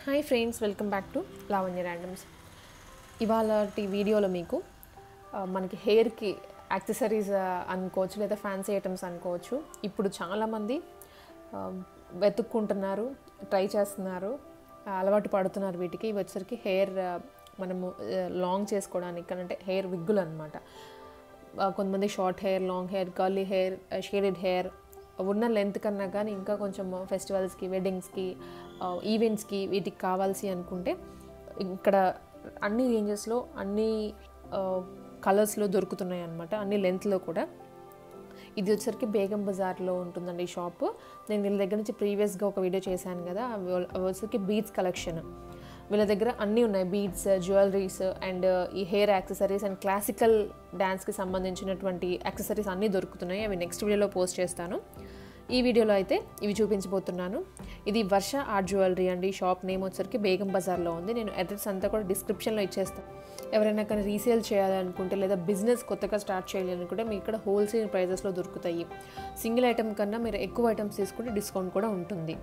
Hi friends welcome back to Lavanya randoms ఇవాళ వీడియోలో మీకు ఆ, మనకి హెయిర్కి యాక్సెసరీస్ అనుకోవచ్చు లేదా ఫ్యాన్సీ ఐటమ్స్ అనుకోవచ్చు ఇప్పుడు చాలామంది ఆ, వెతుక్కుంటున్నారు ట్రై చేస్తున్నారు ఆ, అలవాటు పడుతున్నారు వీటికి ఇవి వచ్చేసరికి హెయిర్ ఆ, మనము లాంగ్ చేసుకోవడానికి అంటే హెయిర్ విగ్గులు అనమాట కొంతమంది short hair long hair curly hair shaded hair ఉన్న లెంత్ కన్నా కానీ ఇంకా కొంచెం ఫెస్టివల్స్కి వెడ్డింగ్స్కి ఈవెంట్స్కి వీటికి కావాల్సి అనుకుంటే ఇక్కడ అన్ని రేంజెస్లో అన్ని కలర్స్లో దొరుకుతున్నాయి అనమాట అన్ని లెంత్లో కూడా ఇది వచ్చరికి బేగం బజార్లో ఉంటుందండి ఈ షాప్ నేను వీళ్ళ దగ్గర నుంచి ప్రీవియస్గా ఒక వీడియో చేశాను కదా అవి వల్- అవి వచ్చరికి బీడ్స్ కలెక్షన్ వీళ్ళ దగ్గర అన్నీ ఉన్నాయి బీడ్స్ జ్యువెలరీస్ అండ్ ఈ హెయిర్ యాక్సెసరీస్ అండ్ క్లాసికల్ డ్యాన్స్కి సంబంధించినటువంటి యాక్సెసరీస్ అన్నీ దొరుకుతున్నాయి అవి నెక్స్ట్ వీడియోలో పోస్ట్ చేస్తాను ఈ వీడియోలో అయితే ఇవి చూపించబోతున్నాను ఇది వర్ష ఆర్ట్ జ్యువెలరీ అండి ఈ షాప్ నేమ్ వచ్చరికి బేగం బజార్లో ఉంది నేను అడ్రస్ అంతా కూడా డిస్క్రిప్షన్లో ఇచ్చేస్తాను ఎవరైనా కానీ రీసేల్ చేయాలనుకుంటే లేదా బిజినెస్ కొత్తగా స్టార్ట్ చేయాలనుకుంటే మీకు ఇక్కడ హోల్సేల్ ప్రైజెస్లో దొరుకుతాయి సింగిల్ ఐటమ్ కన్నా మీరు ఎక్కువ ఐటమ్స్ తీసుకుంటే డిస్కౌంట్ కూడా ఉంటుంది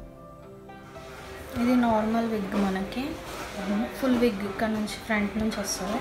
ఇది నార్మల్ విగ్ మనకి ఫుల్ విగ్ ఇక్కడ నుంచి ఫ్రంట్ నుంచి వస్తుంది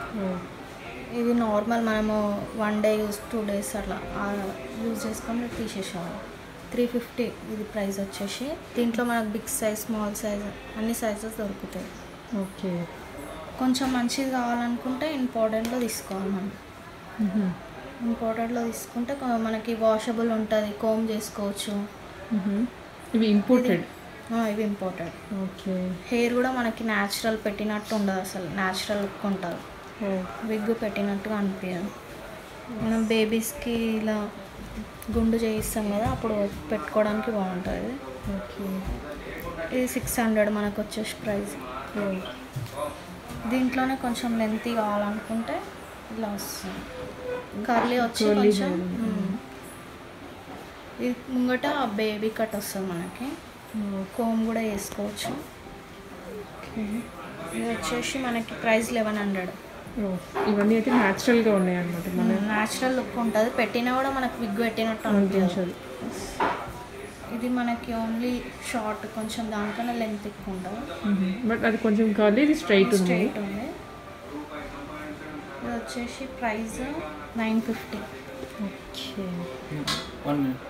ఇది నార్మల్ మనము one day use two days అట్లా యూజ్ చేసుకొని తీసేసాము త్రీ ఫిఫ్టీ ఇది ప్రైస్ వచ్చేసి దీంట్లో మనకు బిగ్ సైజ్ స్మాల్ సైజ్ అన్ని సైజెస్ దొరుకుతాయి ఓకే కొంచెం మంచిది కావాలనుకుంటే ఇంపార్టెంట్లో తీసుకోవాలి మనం ఇంపార్టెంట్లో తీసుకుంటే కొ- మనకి వాషబుల్ ఉంటుంది కోమ్ చేసుకోవచ్చు ఇవి ఇంపోర్టెడ్ ఆ, ఇవి ఇంపార్టెంట్ ఓకే హెయిర్ కూడా మనకి న్యాచురల్ పెట్టినట్టు ఉండదు అసలు న్యాచురల్ లుక్ ఉంటుంది విగ్ పెట్టినట్టుగా అనిపించదు మనం బేబీస్కి ఇలా గుండు చేయిస్తాం కదా అప్పుడు పెట్టుకోవడానికి బాగుంటుంది ఓకే ఇది సిక్స్ హండ్రెడ్ మనకు వచ్చేసి ప్రైస్ దీంట్లోనే కొంచెం లెంతీ కావాలనుకుంటే ఇలా వస్తుంది కర్లీ వచ్చి Curly కొంచెం hair. మ్మ్. ఇది ముంగట బేబీ కట్ వస్తుంది మనకి కోమ్ కూడా వేసుకోవచ్చు ఇది వచ్చేసి మనకి ప్రైస్ లెవెన్ హండ్రెడ్ ఇవన్నీ అయితే న్యాచురల్గా ఉన్నాయి అనమాట మన న్యాచురల్ లుక్ ఉంటుంది పెట్టినా కూడా మనకు విగ్ పెట్టినట్టు అనిపించదు ఇది మనకి ఓన్లీ షార్ట్ కొంచెం దానికన్నా లెంత్ ఎక్కువ ఉంటుంది బట్ అది కొంచెం కాదు ఇది స్ట్రైట్ ఉంది స్ట్రైట్ ఉంది ఇది వచ్చేసి price nine fifty okay one minute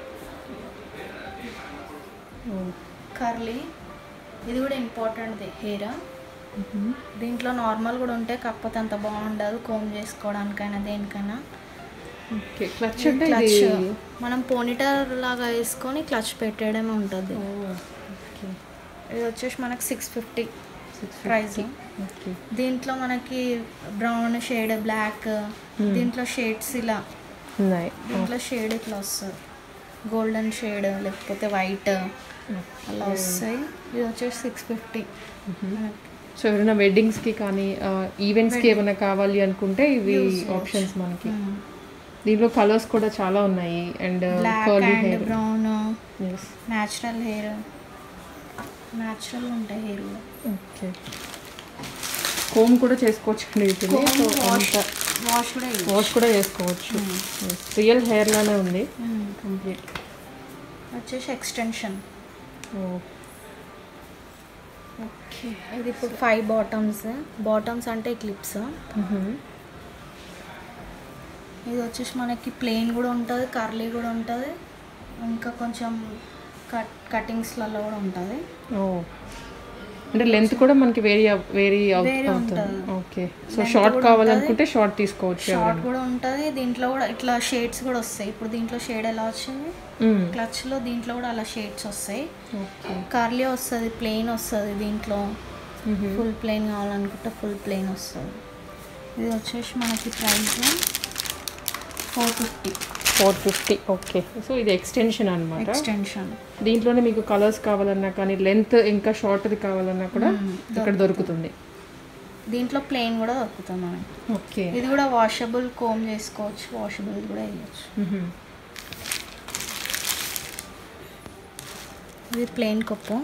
curly ఇది కూడా ఇంపార్టెంట్ హెయిర్ దీంట్లో నార్మల్ కూడా ఉంటే కాకపోతే అంత బాగుండదు కోమ్ చేసుకోవడానికైనా దేనికైనా ఓకే క్లచ్ అంటే క్లచ్ ఇది మనం పోనీటర్ లాగా వేసుకొని క్లచ్ పెట్టడమే ఉంటుంది ఓకే ఇది వచ్చేసి మనకి సిక్స్ ఫిఫ్టీ ప్రైస్ ఓకే దీంట్లో మనకి బ్రౌన్ షేడ్ బ్లాక్ దీంట్లో షేడ్స్ ఇలా ఉన్నాయి దీంట్లో షేడ్ ఇట్లా వస్తుంది గోల్డెన్ షేడ్ లేకపోతే వైట్ అలా వస్తాయి ఇది వచ్చేసి సిక్స్ ఫిఫ్టీ సో ఎవరైనా వెడ్డింగ్స్కి కానీ ఈవెంట్స్కి ఏమైనా కావాలి అనుకుంటే ఇవి ఆప్షన్స్ మనకి దీంట్లో కలర్స్ కూడా చాలా ఉన్నాయి and black curly and hair brown natural hair natural ఉంటాయి హెయిర్ కూడా ఓకే కోమ్ కూడా చేసుకోవచ్చు అండి వీటిని సో వాష్ అంత వాష్ కూడా వేయచ్చు. వాష్ కూడా చేసుకోవచ్చు రియల్ హెయిర్ లానే ఉంది మ్మ్. కంప్లీట్ వచ్చేసి ఎక్స్టెన్షన్ ఓకే ఇది ఇప్పుడు ఫైవ్ బాటమ్స్ బాటమ్స్ అంటే క్లిప్స్ ఇది వచ్చేసి మనకి ప్లెయిన్ కూడా ఉంటుంది కర్లీ కూడా ఉంటుంది ఇంకా కొంచెం కట్ కటింగ్స్లలో కూడా ఉంటుంది ఓ అంటే లెంత్ కూడా మనకి వేరీ వేరీ Vary అవుతుంది ఉంటుంది. ఓకే సో Length షార్ట్ కూడా కావాలనుకుంటే షార్ట్ తీసుకోవచ్చు షార్ట్ కూడా ఉంటుంది దీంట్లో కూడా ఇట్లా షేడ్స్ కూడా వస్తాయి ఇప్పుడు దీంట్లో షేడ్ ఎలా వచ్చింది మ్మ్. క్లచ్లో దీంట్లో కూడా అలా షేడ్స్ వస్తాయి ఓకే కర్లీ వస్తుంది ప్లెయిన్ వస్తుంది దీంట్లో మ్మ్. ఫుల్ ప్లెయిన్ కావాలనుకుంటే ఫుల్ ప్లెయిన్ వస్తుంది ఇది వచ్చేసి మనకి price four fifty four fifty okay so ఇది ఎక్స్టెన్షన్ అనమాట ఎక్స్టెన్షన్ దీంట్లోనే మీకు కలర్స్ కావాలన్నా కానీ లెంత్ ఇంకా షార్ట్ది కావాలన్నా కూడా ఇక్కడ దొరుకుతుంది దీంట్లో ప్లెయిన్ కూడా దొరుకుతుంది మనకి ఓకే ఇది కూడా వాషబుల్ కోమ్ చేసుకోవచ్చు వాషబుల్ కూడా వేయచ్చు ఇది ప్లెయిన్ కప్పు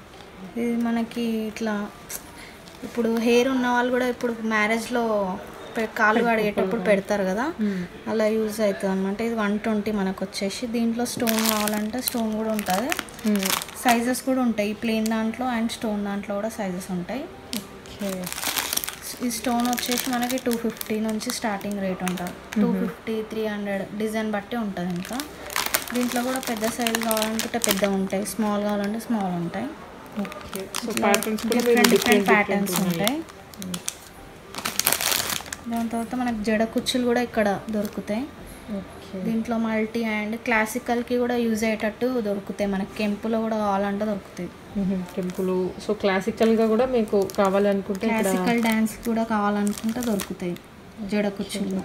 ఇది మనకి ఇట్లా ఇప్పుడు హెయిర్ ఉన్న వాళ్ళు కూడా ఇప్పుడు మ్యారేజ్లో పె- కాళ్ళు కడిగేటప్పుడు పెడతారు కదా అలా యూజ్ అవుతుంది అనమాట ఇది వన్ ట్వంటీ మనకు వచ్చేసి దీంట్లో స్టోన్ కావాలంటే స్టోన్ కూడా ఉంటుంది సైజెస్ కూడా ఉంటాయి ప్లెయిన్ దాంట్లో అండ్ స్టోన్ దాంట్లో కూడా సైజెస్ ఉంటాయి ఓకే ఈ స్టోన్ వచ్చేసి మనకి టూ ఫిఫ్టీ నుంచి స్టార్టింగ్ రేట్ ఉంటుంది two fifty three hundred design బట్టి ఉంటుంది ఇంకా దీంట్లో కూడా పెద్ద సైజ్ కావాలనుకుంటే పెద్ద ఉంటాయి స్మాల్ కావాలంటే స్మాల్ ఉంటాయి ఓకే సో ప్యాటర్న్స్ కూడా డిఫరెంట్ డిఫరెంట్ డిఫరెంట్ ప్యాటర్న్స్ ఉంటాయి దాని తర్వాత మనకు జడ కుచ్చులు కూడా ఇక్కడ దొరుకుతాయి ఓకే దీంట్లో మల్టీ అండ్ క్లాసికల్కి కూడా యూజ్ అయ్యేటట్టు దొరుకుతాయి మనకి కెంపులో కూడా కావాలంటే దొరుకుతాయి టెంపుల్ సో క్లాసికల్గా కూడా మీకు కావాలనుకుంటే ఇక్కడ క్లాసికల్ డ్యాన్స్ కూడా కావాలనుకుంటే దొరుకుతాయి జడ కుచ్చులు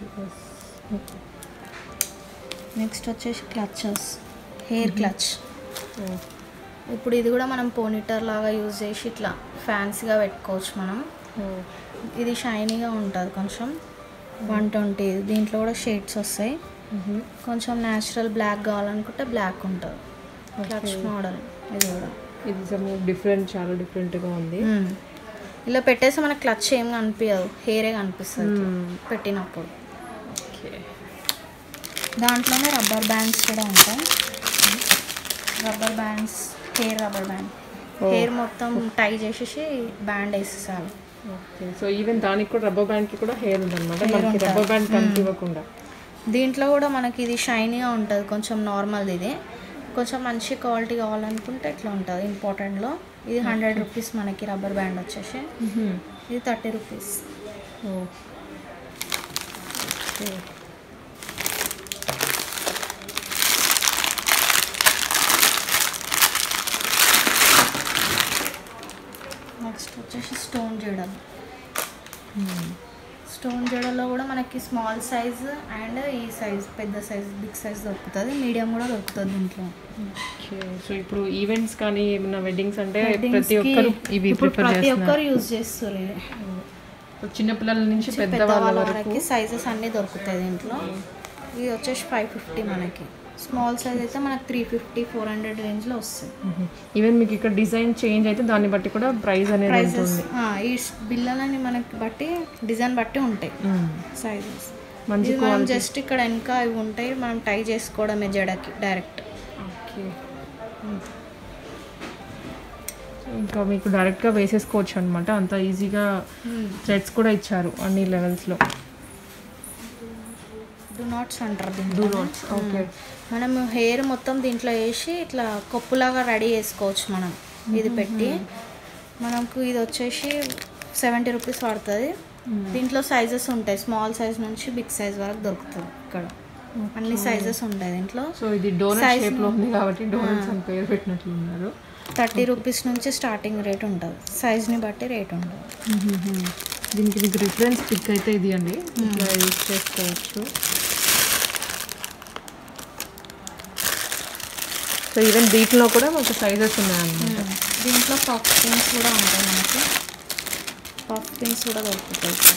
నెక్స్ట్ వచ్చేసి క్లచెస్ హెయిర్ క్లచ్ ఇప్పుడు ఇది కూడా మనం పోనీటర్ లాగా యూజ్ చేసి ఇట్లా ఫ్యాన్సీగా పెట్టుకోవచ్చు మనం ఇది షైనీగా ఉంటుంది కొంచెం వన్ ట్వంటీ దీంట్లో కూడా షేడ్స్ వస్తాయి కొంచెం న్యాచురల్ బ్లాక్ కావాలనుకుంటే బ్లాక్ ఉంటుంది క్లచ్ మోడల్ ఇది కూడా ఇది సమ్ డిఫరెంట్ చాలా డిఫరెంట్గా ఉంది మ్మ్. ఇలా పెట్టేసి మనకి క్లచ్ ఏం కనిపించదు హెయిరే కనిపిస్తుంది మ్మ్. పెట్టినప్పుడు ఓకే దాంట్లోనే రబ్బర్ బ్యాండ్స్ కూడా ఉంటాయి rubber bands hair rubber band hair మొత్తం టై చేసేసి బ్యాండ్ వేసేసాలి ఓకే సో ఈవెన్ దానికి కూడా రబ్బర్ బ్యాండ్కి కూడా హెయిర్ ఉందన్నమాట Hair మనకి ఉంటుంది. రబ్బర్ బ్యాండ్ కనిపించకుండా దీంట్లో కూడా మనకి ఇది షైనీగా ఉంటుంది కొంచెం నార్మల్ ఇది కొంచెం మంచి క్వాలిటీ కావాలనుకుంటే ఇట్లా ఉంటుంది ఇంపార్టెంట్లో ఇది హండ్రెడ్ రూపీస్ మనకి రబ్బర్ బ్యాండ్ వచ్చేసి ఇది థర్టీ రూపీస్ ఓకే నెక్స్ట్ వచ్చేసి స్టోన్ జడలు స్టోన్ జడలో కూడా మనకి స్మాల్ సైజ్ అండ్ ఈ సైజ్ పెద్ద సైజ్ బిగ్ సైజ్ దొరుకుతుంది మీడియం కూడా దొరుకుతుంది దీంట్లో ఓకే సో ఇప్పుడు ఈవెంట్స్ కానీ ఏమైనా వెడ్డింగ్స్ అంటే Weddings ప్రతి కి ఒక్కరు ఇవి ఇప్పుడు ప్రిఫర్ ప్రతి చేస్తున్నారు ఒక్కరు యూజ్ చేస్తారు ఇది. ఇప్పుడు చిన్న పిల్లల నుంచి పెద్ద పెద్దవాళ్ళ వాళ్ళ వరకు వరకు సైజెస్ అన్నీ దొరుకుతాయి దీంట్లో ఇది వచ్చేసి ఫైవ్ ఫిఫ్టీ మనకి స్మాల్ సైజ్ అయితే మనకి త్రీ ఫిఫ్టీ ఫోర్ హండ్రెడ్ రేంజ్లో వస్తుంది ఈవెన్ మీకు ఇక్కడ డిజైన్ చేంజ్ అయితే దాన్ని బట్టి కూడా ప్రైస్ అనేది ప్రైజెస్ ఉంటుంది ఈ బిల్లలని మనకి బట్టి డిజైన్ బట్టి ఉంటాయి మ్మ్. సైజెస్ మంచి ఇది మనం జస్ట్ ఇక్కడ వెనక ఇవి ఉంటాయి మనం టై చేసుకోవడమే జడకి డైరెక్ట్ ఓకే ఇంకా మీకు డైరెక్ట్గా వేసేసుకోవచ్చు అనమాట అంత ఈజీగా థ్రెడ్స్ కూడా ఇచ్చారు అన్ని లెవెల్స్లో డు నాట్స్ అంటారు దీన్ని డూ నాట్స్ ఓకే మనం హెయిర్ మొత్తం దీంట్లో వేసి ఇట్లా కొప్పులాగా రెడీ చేసుకోవచ్చు మనం ఇది పెట్టి మనకు ఇది వచ్చేసి సెవెంటీ రూపీస్ పడుతుంది దీంట్లో సైజెస్ ఉంటాయి స్మాల్ సైజ్ నుంచి బిగ్ సైజ్ వరకు దొరుకుతుంది ఇక్కడ అన్ని సైజెస్ ఉంటాయి దీంట్లో సో ఇది డోనట్ Size షేప్లో ఉంది కాబట్టి డోనట్స్ అని పేరు పెట్టినట్లున్నారు థర్టీ రూపీస్ నుంచి స్టార్టింగ్ రేట్ ఉంటుంది సైజ్ని బట్టి రేట్ ఉంటుంది దీనికి మీకు రిఫరెన్స్ పిక్ అయితే ఇది అండి ఇట్లా యూజ్ చేసుకోవచ్చు సో ఈవెన్ వీటిలో కూడా మాకు సైజెస్ ఉన్నాయన్నమాట దీంట్లో పఫ్ పిన్స్ కూడా ఉంటాయి మనకి పఫ్ పిన్స్ కూడా దొరుకుతాయి ఇక్కడ.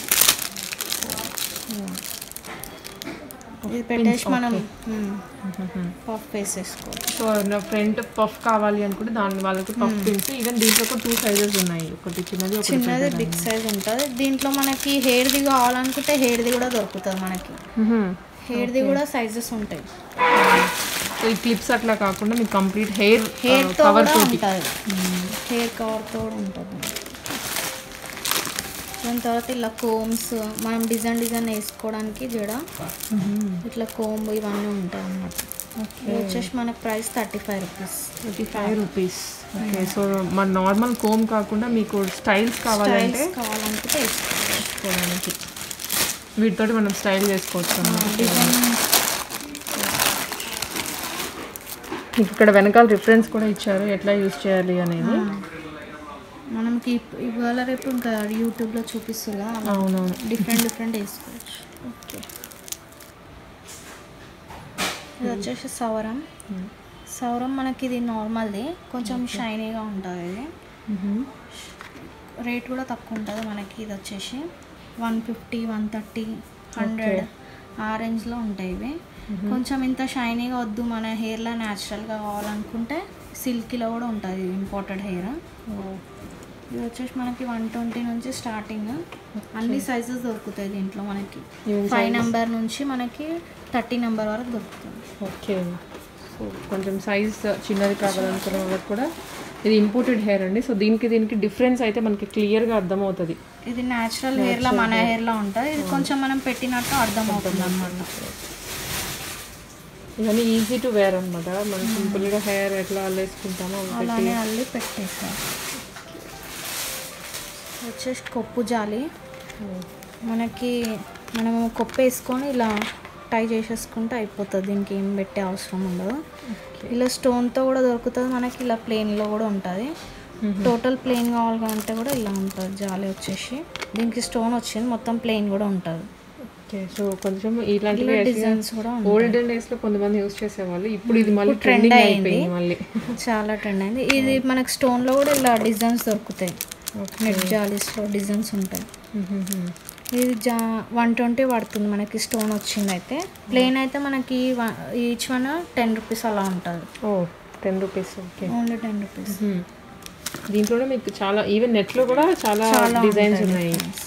ఇది పెట్టేసి మనం పఫ్ వేసేసుకోవచ్చు సో నా ఫ్రంట్ పఫ్ కావాలి అనుకుంటే దాని వాళ్ళకి పఫ్ పిన్స్ ఈవెన్ దీంట్లో కూడా టూ సైజెస్ ఉన్నాయి ఒకటి చిన్నది ఒకటి చిన్నది బిగ్ సైజ్ ఉంటుంది దీంట్లో మనకి హెయిర్ది కావాలనుకుంటే హెయిర్ది కూడా దొరుకుతుంది మనకి హెయిర్ది కూడా సైజెస్ ఉంటాయి సో ఈ క్లిప్స్ అట్లా కాకుండా మీకు కంప్లీట్ హెయిర్ హెయిర్తో కవర్ కూడా తోటి ఉంటుంది హెయిర్ కవర్తో కూడా ఉంటుంది దాని తర్వాత ఇలా కోమ్స్ మనం డిజైన్ డిజైన్ వేసుకోవడానికి జడ ఇట్లా కోంబ్ ఇవన్నీ ఉంటాయి అన్నమాట ఇది వచ్చేసి మనకి price thirty five rupees thirty five rupees okay so మన నార్మల్ కోమ్ కాకుండా మీకు స్టైల్స్ కావాలంటే స్టైల్స్ కావాలనుకుంటే వేసుకోవచ్చు చేసుకోవడానికి వీటితోటి మనం స్టైల్ చేసుకోవచ్చు అన్నమాట డిజైన్ మీకు ఇక్కడ వెనకాల రిఫరెన్స్ కూడా ఇచ్చారు ఎట్లా యూజ్ చేయాలి అనేది మనకి ఇప్- ఇవాళ రేపు ఇంకా యూట్యూబ్లో చూపిస్తారు కదా అలా అవునవును డిఫరెంట్ డిఫరెంట్ వేసుకోవచ్చు ఓకే ఇది వచ్చేసి సవరం సవరం మనకి ఇది నార్మల్ది కొంచెం షైనీగా ఉంటుంది ఇది రేట్ కూడా తక్కువ ఉంటుంది మనకి ఇది వచ్చేసి one fifty one thirty hundred ఆ రేంజ్లో ఉంటాయి ఇవి కొంచెం ఇంత షైనీగా వద్దు మన హెయిర్లో న్యాచురల్గా కావాలనుకుంటే సిల్కీలో కూడా ఉంటుంది ఇంపోర్టెడ్ హెయిర్ ఇది వచ్చేసి మనకి వన్ ట్వంటీ నుంచి స్టార్టింగ్ అన్ని సైజెస్ దొరుకుతాయి దీంట్లో మనకి Even ఫైవ్ నెంబర్ నుంచి మనకి థర్టీ నెంబర్ వరకు దొరుకుతుంది ఓకే సో కొంచెం సైజ్ చిన్నది కావాలనుకున్న వాళ్ళకి కూడా ఇది ఇంపోర్టెడ్ హెయిర్ అండి సో దీనికి దీనికి డిఫరెన్స్ అయితే మనకి క్లియర్గా అర్థమవుతుంది ఇది న్యాచురల్ హెయిర్లో మన హెయిర్లో ఉంటుంది ఇది కొంచెం మనం పెట్టినట్టు అర్థం అవుతుంది అనమాట ఇవన్నీ ఈజీ టు వేర్ అనమాట మనం సింపుల్గా హెయిర్ ఎట్లా అల్లేసుకుంటామో అవి పెట్టి అలానే అల్లి పెట్టేసారు వచ్చేసి కొప్పు జాలి మనకి మనము కొప్పు వేసుకొని ఇలా టై చేసేసుకుంటే అయిపోతుంది దీనికి ఏం పెట్టే అవసరం ఉండదు ఇలా స్టోన్తో కూడా దొరుకుతుంది మనకి ఇలా ప్లెయిన్లో కూడా ఉంటుంది టోటల్ ప్లెయిన్ కావాలంటే కూడా ఇలా ఉంటుంది జాలి వచ్చేసి దీనికి స్టోన్ వచ్చింది మొత్తం ప్లెయిన్ కూడా ఉంటుంది ఓకే సో కొంచెం ఇలాంటివి డిజైన్స్ కూడా ఉంటాయి. ఓల్డెన్ డేస్ లో కొంతమంది యూస్ చేసేవాళ్ళు ఇప్పుడు ఇది మళ్ళీ ట్రెండ్ ట్రెండింగ్ అయింది అయిపోయింది మళ్ళీ చాలా ట్రెండ్ అయింది ఇది మనకి స్టోన్లో కూడా ఇలా డిజైన్స్ దొరుకుతాయి నెట్ జాలీస్లో డిజైన్స్ ఉంటాయి ఇది జా వన్ ట్వంటీ పడుతుంది మనకి స్టోన్ వచ్చింది అయితే ప్లెయిన్ అయితే మనకి ఈచ్ వన్ టెన్ రూపీస్ అలా ఉంటుంది ఓ ten rupees okay only ten rupees దీంట్లోనే మీకు చాలా ఈవెన్ నెట్ లో కూడా చాలా డిజైన్స్ ఉన్నాయి